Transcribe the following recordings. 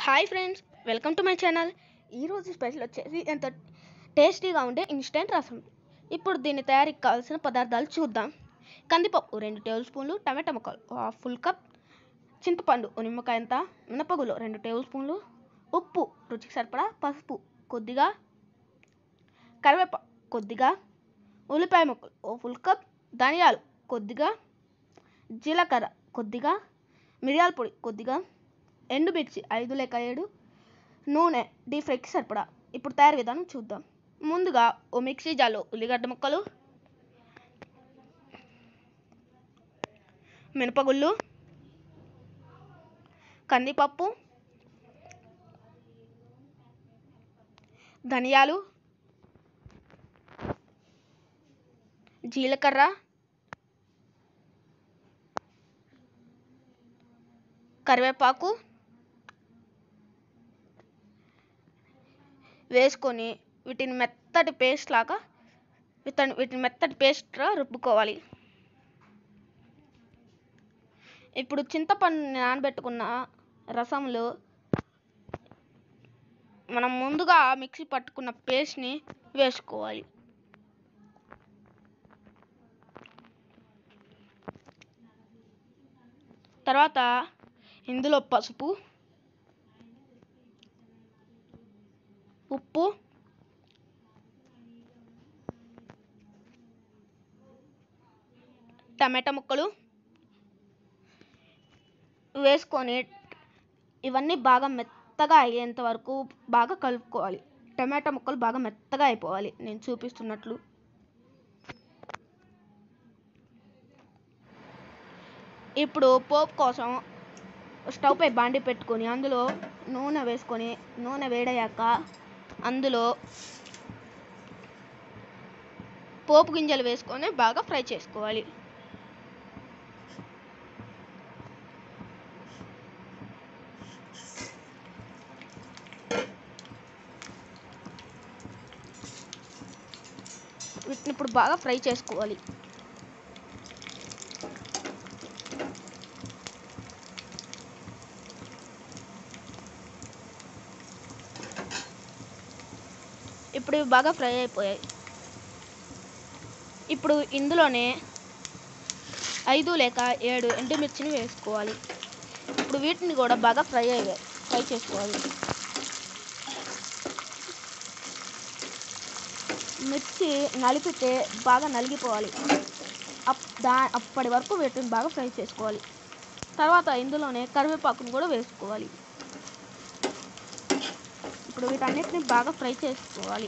hi friends welcome to my channel ఈరోజు special వచ్చేసి ఎంత టేస్టీగా ఉండే ఇన్స్టెంట్ రసం ఇప్పుడు దీని తయారీకి కావాల్సిన పదార్థాలు చూద్దాం కందిపప్పు రెండు టేబుల్ స్పూన్లు టమాటా ముక్కలు హాఫ్ ఫుల్ కప్ చింతపండు ఓ నిమ్మకాయ అంత మినపగులు రెండు టేబుల్ స్పూన్లు ఉప్పు రుచికి సరిపడా పసుపు కొద్దిగా కరివేపాకు కొద్దిగా ఉల్లిపాయ ముక్కలు ఓ ఫుల్ కప్ ధనియాలు కొద్దిగా జీలకర్ర కొద్దిగా మిరియాల పొడి కొద్దిగా ఎండుమిర్చి ఐదు లేక ఏడు నూనె డీప్ ఫ్రైకి సరిపడా ఇప్పుడు తయారు విధానం చూద్దాం ముందుగా ఓ మిక్సీ జార్లో ఉల్లిగడ్డ ముక్కలు మినపగుళ్ళు కందిపప్పు ధనియాలు జీలకర్ర కరివేపాకు వేసుకొని వీటిని మెత్తటి పేస్ట్ లాగా వీటిని వీటిని మెత్తటి పేస్ట్గా రుబ్బుకోవాలి ఇప్పుడు చింతపండు నానబెట్టుకున్న రసంలో మనం ముందుగా మిక్సీ పట్టుకున్న పేస్ట్ని వేసుకోవాలి తర్వాత ఇందులో పసుపు ఉప్పు టమాటా ముక్కలు వేసుకొని ఇవన్నీ బాగా మెత్తగా అయ్యేంత వరకు బాగా కలుపుకోవాలి టమాటా ముక్కలు బాగా మెత్తగా అయిపోవాలి నేను చూపిస్తున్నట్లు ఇప్పుడు పోపు కోసం స్టవ్ పై బాండి పెట్టుకొని అందులో నూనె వేసుకొని నూనె వేడయ్యాక అందులో పోపు గింజలు వేసుకొని బాగా ఫ్రై చేసుకోవాలి వీటిని ఇప్పుడు బాగా ఫ్రై చేసుకోవాలి ఇప్పుడు ఇవి బాగా ఫ్రై అయిపోయాయి ఇప్పుడు ఇందులోనే ఐదు లేక ఏడు ఎండుమిర్చిని వేసుకోవాలి ఇప్పుడు వీటిని కూడా బాగా ఫ్రై అయ్యాయి ఫ్రై చేసుకోవాలి మిర్చి నలిపితే బాగా నలిగిపోవాలి అప్ దా అప్పటి వరకు వీటిని బాగా ఫ్రై చేసుకోవాలి తర్వాత ఇందులోనే కరివేపాకును కూడా వేసుకోవాలి ఇప్పుడు వీటన్నిటిని బాగా ఫ్రై చేసుకోవాలి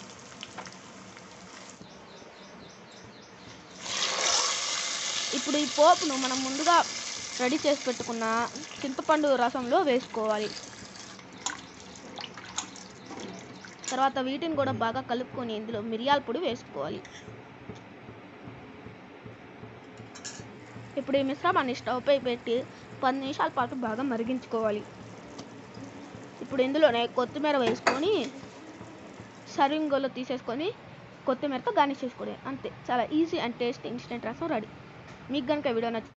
ఇప్పుడు ఈ పోపును మనం ముందుగా రెడీ చేసి పెట్టుకున్న చింతపండు రసంలో వేసుకోవాలి తర్వాత వీటిని కూడా బాగా కలుపుకొని ఇందులో మిరియాల పొడి వేసుకోవాలి ఇప్పుడు ఈ మిశ్రమాన్ని స్టవ్ పై పెట్టి పది నిమిషాల పాటు బాగా మరిగించుకోవాలి ఇప్పుడు ఇందులోనే కొత్తిమీర వేసుకొని సర్వింగ్ గోల్లో తీసేసుకొని కొత్తిమీరతో గార్నిష్ చేసుకోవడం అంతే చాలా easy and tasty instant rasam ready మీకు కనుక వీడియో నచ్చి